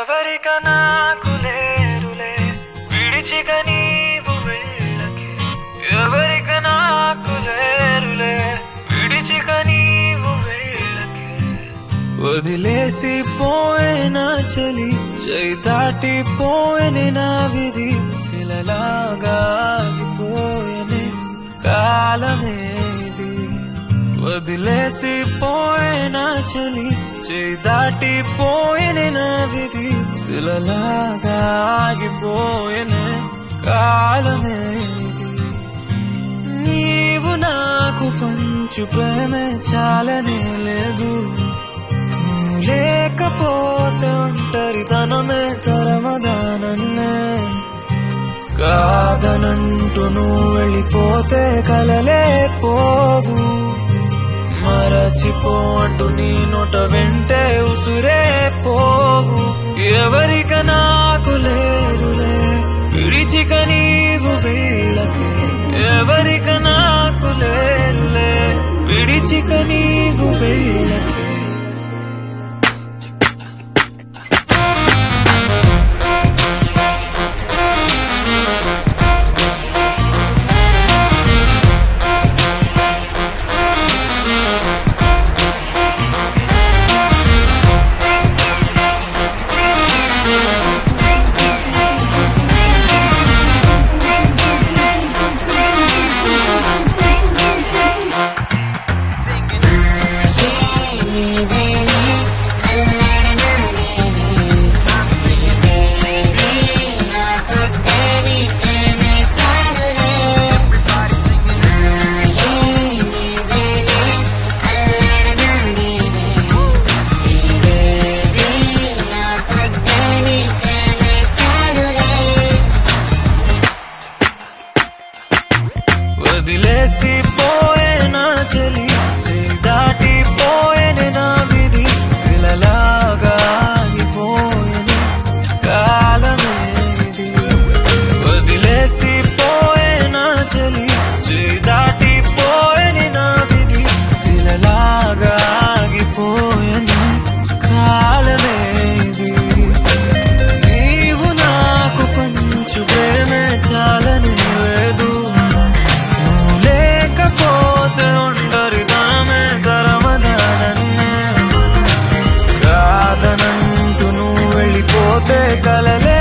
ఎవరిక నాకు లేరులే విడిచిక నీవు వెళ్ళకే ఎవరిక నాకు లేరులే విడిచిక నీవు వెళ్ళకే వదిలేసి పోయినా చలి చై దాటి పోయిన నా విధి శిలలాగా ఆగిపోయనే కాలమేది వదిలేసి పోయినా చలి చై దాటి పోయిన నా విధి శిలలాగా ఆగిపోయనే కాలమేది నీవు నాకు పంచు ప్రేమే చాలనే లేదు నువ్వు లేకపోతే ఒంటరితనమే తరమదానన్నే కాదనంటూ నువ్వు వెళ్ళిపోతే కలలే పోవు మరచిపో అంటూ నీ నోట వెంటే ఉసురే పోవు ఎవరిక నాకు లేరులే విడిచిక నీవు వెళ్ళకే ఎవరిక నాకు లేరులే విడిచిక నీవు వెళ్ళకే వదిలేసి పోయేనా చలి చేయి దాటి పోయేనే నా విధి శిలలాగా ఆగిపోయేనే కాలమేది వదిలేసి పోయేనా చలి చేయి దాటి పోయేనే నా విధి శిలలాగా ఆగిపోయేనే కాలమేది నీవు నాకు పంచు ప్రేమే చాలని లేదు నువ్వు లేకపోతే ఒంటరితనమే తరమదానన్నే కాదనంటూ నువ్వు వెళ్ళిపోతే కలలే